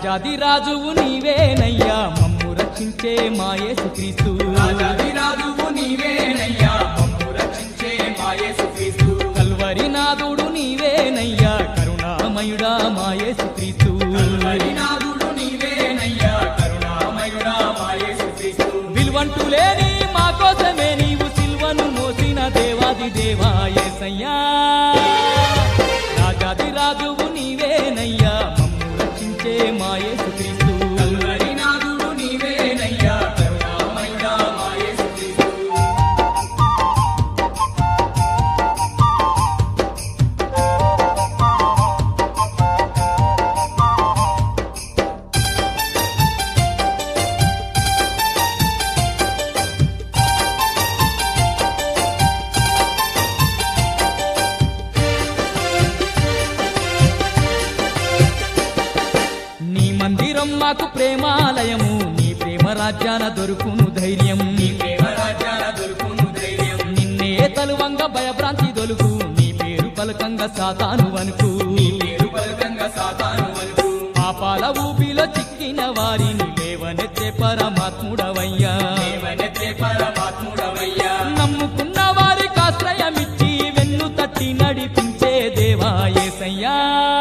రాజాది రాజువు నీవేనయ్యా మమ్ము రక్షించే మాయేసు క్రీస్తు రాజాదిరాజువు నీవేనయ్యా మమ్ము రక్షించే మా యేసుక్రీస్తు కల్వరి నాదుడు నీవేనయ్యా కరుణామయుడా మాయేసు క్రీస్తు హరినాథుడు నీవేనయ్యా కరుణామయుడా మా యేసుక్రీస్తు విలువంటూ లేని మా కోసమే నీవు సిల్వను మోసిన దేవాది దేవాయేసయ్యా రాజాది రాజువు నీవేనయ్యా మమ్ము రక్షించే మాయేసు క్రీస్తు హరినాథుడు నీవేనయ్యా కరుణామయుడా మా యేసుక్రీస్తు నీ మందిరం మాకు ప్రేమాలయము నీ ప్రేమ రాజ్యాన దొరుకును ధైర్యం ప్రేమరాజ్యాల దొరుకును ధైర్యం నిన్నే తలువంగ భయభ్రాంతి దొలుకు నీ పేరు పలకంగా సాతాను అనుకు పేరు పలకంగా సాతాను వరకు పాపాల ఊపిలో చిక్కిన వారిని లేవనెత్తే పరమాత్ముడవయ్యా దేవనెత్తే పరమాత్ముడవయ్యా నమ్ముకున్న వారికి ఆశ్రయమిచ్చి వెన్ను తట్టి నడిపించే దేవాయేసయ్యా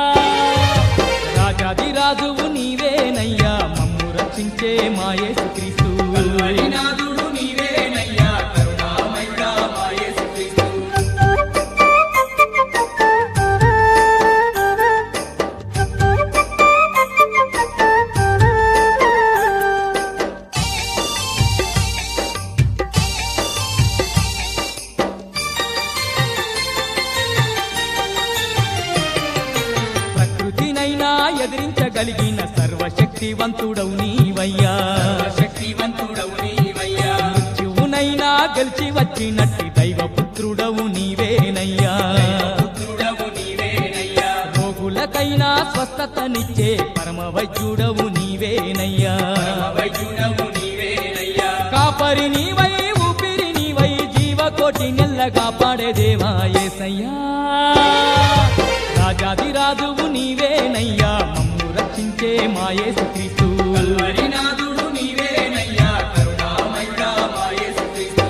రాజాది రాజువు నీవేనయ్యా మమ్ము రక్షించే మాయేసు క్రీస్తు హరినాథుడు నీవేనయ్యా కరుణామయుడా మా యేసుక్రీస్తు ప్రకృతినైనా ఎదిరించగలిగిన సర్వశక్తివంతుడవు నీవయ్యా శక్తివంతుడవు నీవయ్యా మృత్యువునైనా గెలిచి వచ్చినట్టి దైవపుత్రుడవు నీవేనయ్యా పుత్రుడవు నీవేనయ్యా రోగులకైనా స్వస్థతనిచ్చే పరమ వైద్యుడవు నీవేనయ్యా వైద్యుడవు నీవేనయ్యా కాపరి నీవై ఊపిరి నీవై జీవకోటి నెల్లగా పాడే దేవా యేసయ్యా రాజాది రాజువు నీవేనయ్యా మమ్ము రక్షించే మాయేసు క్రీస్తు హరినాథుడు నీవేనయ్యా కరుణామయుడా మా యేసుక్రీస్తు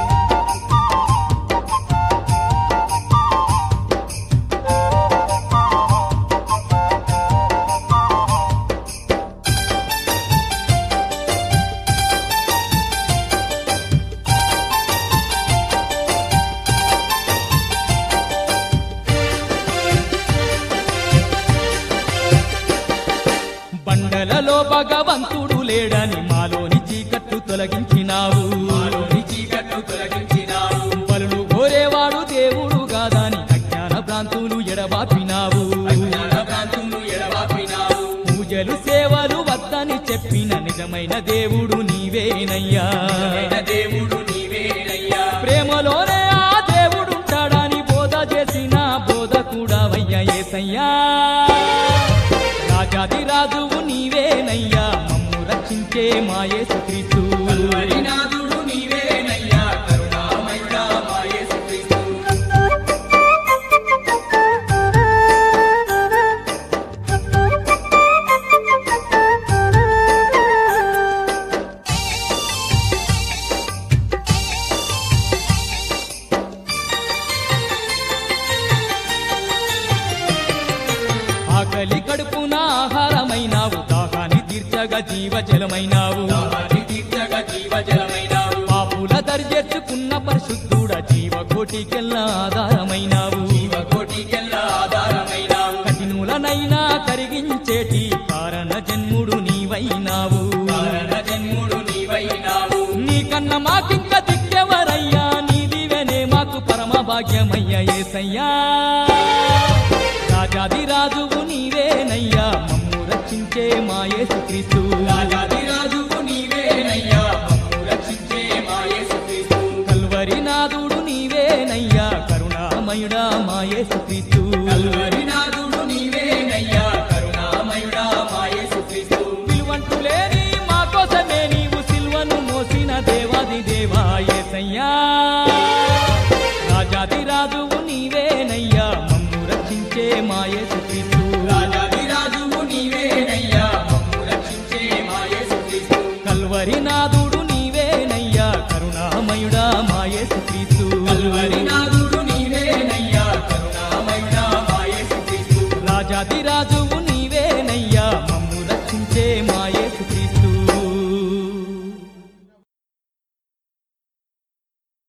బండలలో భగవంతుడు లేడని మాలోని చీకట్టు తొలగించినావు మాలోని చీకట్లు తొలగించినావు బలులు కోరేవాడు దేవుడు కాదని అజ్ఞాన భ్రాంతులు ఎడబాపినావు జ్ఞాన భ్రాంతులు ఎడబాపినావు పూజలు సేవలు వద్దని చెప్పిన నిజమైన దేవుడు నీవేనయ్యా నిజమైన దేవుడు నీవేనయ్యా ప్రేమలోనే ఆ దేవుడుంటాడని బోధ చేసిన బోధ కూడా వయ్యా ఏసయ్యా రాజాది రాజువు నీవేనయ్యా మమ్ము రక్షించే మాయేసు క్రీస్తు హరినాథుడు నీవేనయ్యా కరుణామయుడా మా యేసుక్రీస్తు ఆకలి కడుపున ఆహారమైనావు దాహాన్ని తీర్చగా జీవజలమైనావు దాహాన్ని తీర్చగా జీవజలమైనావు పాపుల దర్జెత్తుకున్న పరిశుద్ధుడ జీవకోటికెల్లా ఆధారమైనావు జీవకోటికెల్లా ఆధారమైనావు కఠినులనైనా కరిగించేటి కారణ జన్ముడు నీవైనావు కారణ జన్ముడు నీవైనావు నీకన్న మాకింక దిక్కెవరయ్యా నీ దివెనే మాకు పరమ భాగ్యమయ్యా ఏసయ్యా రాజాది రాజువు నీవేనయ్యా మమ్ము రక్షించే మాయేసు క్రీస్తు రాజాదిరాజువు నీవేనయ్యా మమ్ము రక్షించే మా యేసుక్రీస్తు కల్వరి నాదుడు నీవేనయ్యా కరుణామయుడా మాయేసు క్రీస్తు హరినాథుడు నీవేనయ్యా కరుణామయుడా మా యేసుక్రీస్తు విలువంటూ లేని మా కోసమే నీవు సిల్వను మోసిన దేవాది దేవా ఏసయ్యా రాజాది రాజువు నీవేనయ్యా మమ్ము రక్షించే మాయేసు క్రీస్తు రాజాదిరాజువు నీవేనయ్యా మమ్ము కల్వరినాథుడు నీవేనయ్యా కరుణామయుడా మాయేసు క్రీస్తు కల్వరినాథుడు నీవేనయ్యా కరుణామయుడా మాయేసు క్రీస్తు రాజాదిరాజు